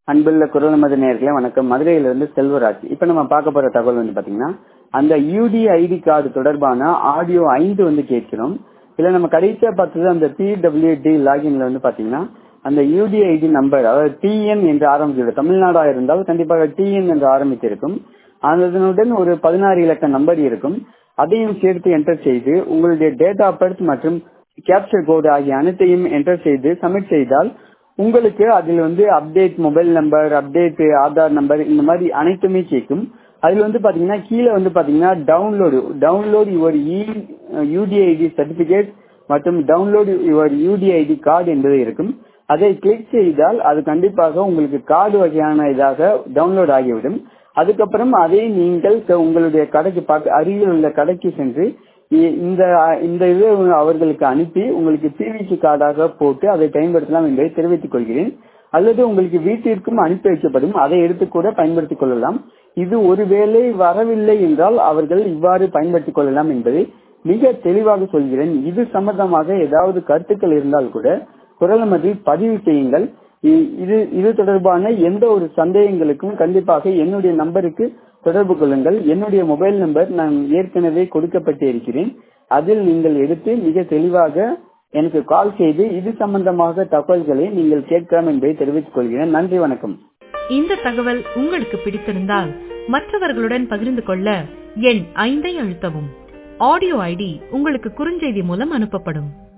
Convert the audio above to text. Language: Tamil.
அன்புள்ள குரல் மத நேர்களே வணக்கம் மதுரையிலிருந்து செல்வராஜ் இப்ப நம்ம பார்க்க போற தகவல் வந்து பாத்தீங்கன்னா அந்த யூடி ஐடி கார்டு தொடர்பான ஆடியோ ஐந்து வந்து கேட்கிறோம் இதுல நம்ம கடைசியா பார்த்தது அந்த பிடபிள்யூடி லாகின்ல வந்து பாத்தீங்கன்னா அந்த யூடிஐடி நம்பர் அதாவது டிஎன் என்று ஆரம்பிச்சிருக்கும் தமிழ்நாடா இருந்தால் கண்டிப்பாக டிஎன் என்று ஆரம்பித்திருக்கும் அதனுடன் ஒரு பதினாறு இலக்க நம்பர் இருக்கும் அதையும் சேர்த்து என்டர் செய்து உங்களுடைய டேட் ஆஃப் பர்த் மற்றும் கேப்சர் கோடு ஆகிய அனைத்தையும் என்டர் செய்து சப்மிட் செய்தால் உங்களுக்கு அதில் வந்து update mobile number update Aadhaar number இந்த மாதிரி அனைத்துமே கேட்கும் அதுல வந்து பாத்தீங்கன்னா கீழே வந்து பாத்தீங்கன்னா download download your e UDID certificate மற்றும் டவுன்லோட் யுவர் யூடிஐடி கார்டு என்பது இருக்கும் அதை கிளிக் செய்தால் அது கண்டிப்பாக உங்களுக்கு கார்டு வகையான இதாக டவுன்லோட் ஆகிவிடும் அதுக்கப்புறம் அதை நீங்கள் உங்களுடைய கடைக்கு பார்க்க அருகில் உள்ள கடைக்கு சென்று இந்த இந்த இது அவர்களுக்கு அனுப்பி உங்களுக்கு பிவிசி கார்டாக போட்டு அதை பயன்படுத்தலாம் என்பதை தெரிவித்துக் கொள்கிறேன் அல்லது உங்களுக்கு வீட்டிற்கும் அனுப்பி வைக்கப்படும் அதை எடுத்து கூட பயன்படுத்திக் கொள்ளலாம் இது ஒருவேளை வரவில்லை என்றால் அவர்கள் இவ்வாறு பயன்படுத்திக் கொள்ளலாம் என்பதை மிக தெளிவாக சொல்கிறேன் இது சம்பந்தமாக ஏதாவது கருத்துக்கள் இருந்தால் கூட குரல் மதில் பதிவு செய்யுங்கள் இது இது தொடர்பான எந்த ஒரு சந்தேகங்களுக்கும் கண்டிப்பாக என்னுடைய நம்பருக்கு தொடர்பு கொள்ளுங்கள் என்னுடைய மொபைல் நம்பர் நான் ஏற்கனவே கொடுக்கப்பட்டு இருக்கிறேன் அதில் நீங்கள் எடுத்து மிக தெளிவாக எனக்கு கால் செய்து இது சம்பந்தமாக தகவல்களை நீங்கள் கேட்கலாம் என்பதை தெரிவித்துக் கொள்கிறேன் நன்றி வணக்கம் இந்த தகவல் உங்களுக்கு பிடித்திருந்தால் மற்றவர்களுடன் பகிர்ந்து கொள்ள எண் ஐந்தை அழுத்தவும் ஆடியோ ஐடி உங்களுக்கு குறுஞ்செய்தி மூலம் அனுப்பப்படும்